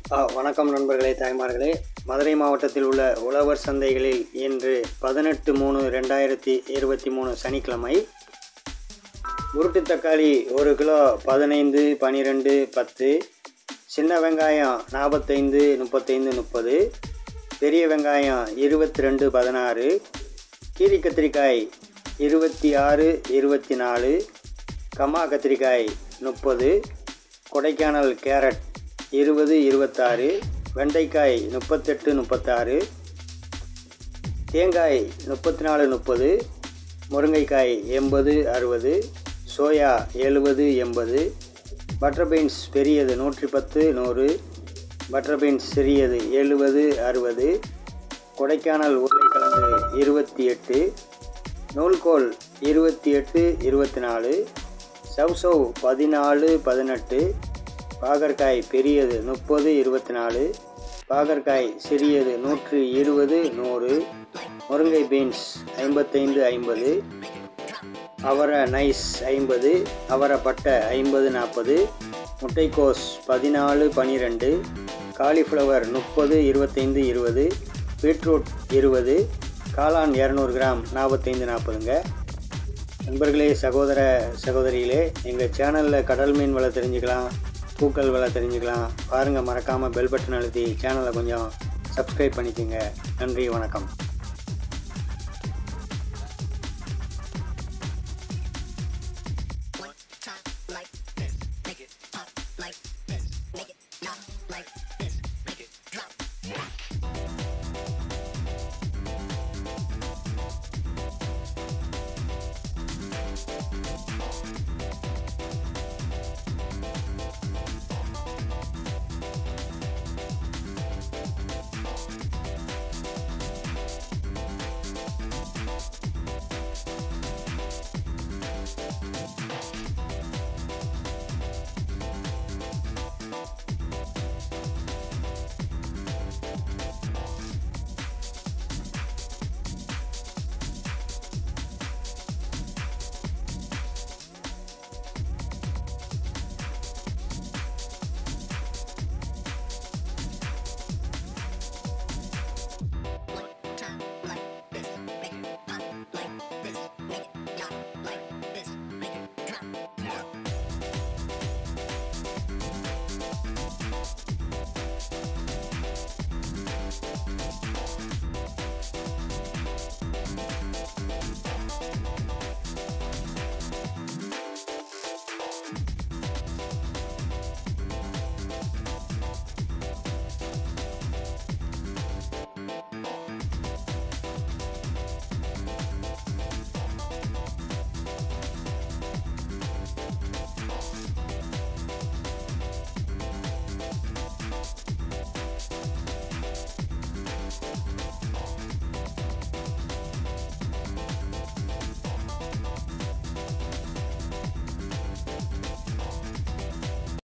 ஆ, வணக்கம் நண்பர்களே தாய்மார்களே மதுரை மாவட்டத்தில் உள்ள உழவர் சந்தைகளில் இன்று பதினெட்டு மூணு ரெண்டாயிரத்தி இருபத்தி மூணு சனிக்கிழமை உருட்டு தக்காளி ஒரு கிலோ பதினைந்து பன்னிரெண்டு பத்து சின்ன வெங்காயம் நாற்பத்தைந்து முப்பத்தைந்து முப்பது பெரிய வெங்காயம் இருபத்தி ரெண்டு பதினாறு கீரி கத்திரிக்காய் இருபத்தி ஆறு இருபத்தி நாலு கம்மா கத்திரிக்காய் முப்பது கொடைக்கானல் கேரட் இருபது இருபத்தாறு வெண்டைக்காய் முப்பத்தெட்டு முப்பத்தாறு தேங்காய் முப்பத்தி நாலு முப்பது முருங்கைக்காய் எண்பது அறுபது சோயா எழுபது எண்பது பட்டர் பீன்ஸ் பெரியது நூற்றி பத்து நூறு பட்டர் பீன்ஸ் சிறியது எழுபது அறுபது கொடைக்கானல் உருளைக்கிழங்கு இருபத்தி எட்டு நூல்கோல் இருபத்தி எட்டு இருபத்தி நாலு சவ்சவ் பதினாலு பதினெட்டு பாகற்காய் பெரியது முப்பது இருபத்தி நாலு பாகற்காய் சிறியது நூற்று இருபது நூறு முருங்கை பீன்ஸ் ஐம்பத்தைந்து ஐம்பது அவரை நைஸ் ஐம்பது அவரை பட்டை ஐம்பது நாற்பது முட்டைக்கோஸ் பதினாலு பன்னிரெண்டு காலிஃப்ளவர் முப்பது இருபத்தைந்து இருபது பீட்ரூட் இருபது காளான் இரநூறு கிராம் நாற்பத்தைந்து நாற்பதுங்க நண்பர்களே சகோதர சகோதரிகளே எங்கள் சேனலில் கடல் மீன் விலை தெரிஞ்சுக்கலாம் பூக்கள் விலை தெரிஞ்சுக்கலாம் பாருங்கள் மறக்காமல் பெல் பட்டன் அழுத்தி சேனலை கொஞ்சம் சப்ஸ்கிரைப் பண்ணிக்கோங்க நன்றி வணக்கம்